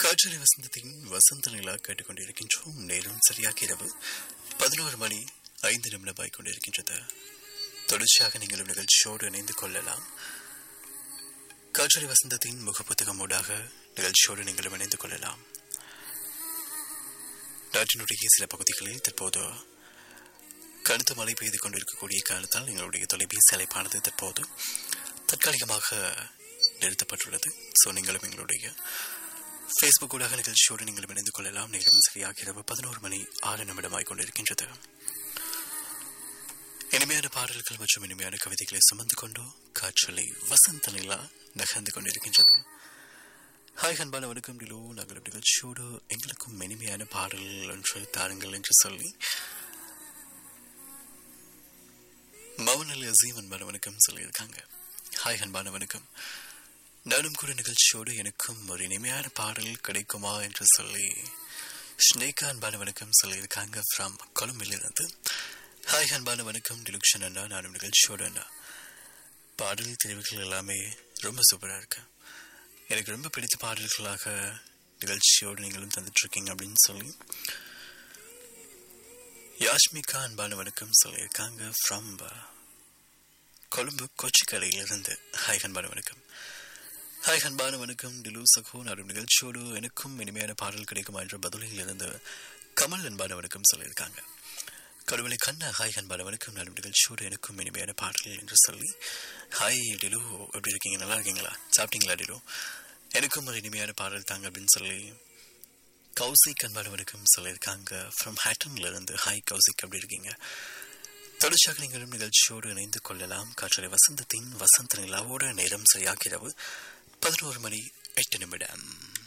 காற்றலை வசந்தத்தின் வசந்த நிலா கேட்டுக்கொண்டிருக்கின்றோம் நேரம் சரியாக இரவு பதினோரு மணி ஐந்து நிமிடமாய் கொண்டிருக்கின்றது தொடர்ச்சியாக நீங்கள் நிகழ்ச்சியோடு இணைந்து கொள்ளலாம் காற்றலை வசந்தத்தின் முகப்புத்தகம் ஊடாக நிகழ்ச்சியோடு நீங்கள் இணைந்து கொள்ளலாம் நாட்டினுடைய சில பகுதிகளில் தற்போது கனத்த மழை பெய்து கொண்டிருக்கக்கூடிய காரணத்தால் எங்களுடைய தொலைபேசி அழைப்பானது தற்போது தற்காலிகமாக நிறுத்தப்பட்டுள்ளது ஸோ நீங்களும் எங்களுடைய ஃபேஸ்புக் ஊடாக நிகழ்ச்சியோடு நீங்கள் இணைந்து கொள்ளலாம் நேரம் சரியாக இரவு பதினோரு மணி ஆறு நிமிடமாய் கொண்டிருக்கின்றது இனிமையான பாடல்கள் மற்றும் இனிமையான கவிதைகளை சுமந்து கொண்டு காற்றலை வசந்த நிலா நகர்ந்து கொண்டிருக்கின்றது ஹாய் அன்பான வணக்கம் டிலோ நாங்கள் நிகழ்ச்சியோடு எங்களுக்கும் இனிமையான பாடல் ஒன்று தாருங்கள் என்று சொல்லி மௌனல் அசீம் அன்பான வணக்கம் சொல்லியிருக்காங்க ஹாய் அன்பான வணக்கம் நானும் கூட நிகழ்ச்சியோடு எனக்கும் ஒரு இனிமையான பாடல் கிடைக்குமா என்று சொல்லி ஸ்னேகா அன்பான வணக்கம் சொல்லியிருக்காங்க ஃப்ரம் கொழும்பிலிருந்து ஹாய் அன்பான வணக்கம் டிலுக்ஷன் அண்ணா நானும் நிகழ்ச்சியோடு அண்ணா பாடல் தெரிவுகள் எல்லாமே ரொம்ப சூப்பராக இருக்கு எனக்கு ரொம்ப பிடித்த பாடல்களாக நிகழ்ச்சியோடு நீங்களும் தந்துட்டுருக்கீங்க அப்படின்னு சொல்லி யாஷ்மிகா அன்பான வணக்கம் சொல்லியிருக்காங்க ஃப்ரம் கொழும்பு கொச்சிக்கடையிலிருந்து ஹாய் அன்பான வணக்கம் ஹாய் அன்பான வணக்கம் டிலு சகோ நாடும் நிகழ்ச்சியோடு எனக்கும் இனிமையான பாடல் கிடைக்குமா என்ற பதிலில் இருந்து கமல் அன்பான வணக்கம் சொல்லியிருக்காங்க கடவுளை கண்ணா ஹாய் அன்பான வணக்கம் நாடும் நிகழ்ச்சியோடு எனக்கும் இனிமையான பாடல் என்று சொல்லி ஹாய் டிலு எப்படி இருக்கீங்க நல்லா இருக்கீங்களா சாப்பிட்டீங்களா டிலு எனக்கும் ஒரு இனிமையான பாடல் தாங்க அப்படின்னு சொல்லி கௌசிக் அன்பான வணக்கம் சொல்லியிருக்காங்க ஃப்ரம் ஹேட்டன்ல இருந்து ஹாய் கௌசிக் எப்படி இருக்கீங்க தொடர்ச்சியாக நீங்களும் நிகழ்ச்சியோடு இணைந்து கொள்ளலாம் காற்றலை வசந்தத்தின் வசந்த நிலாவோட நேரம் சரியாகிறது பதினோரு மணி எட்டு நிமிடம்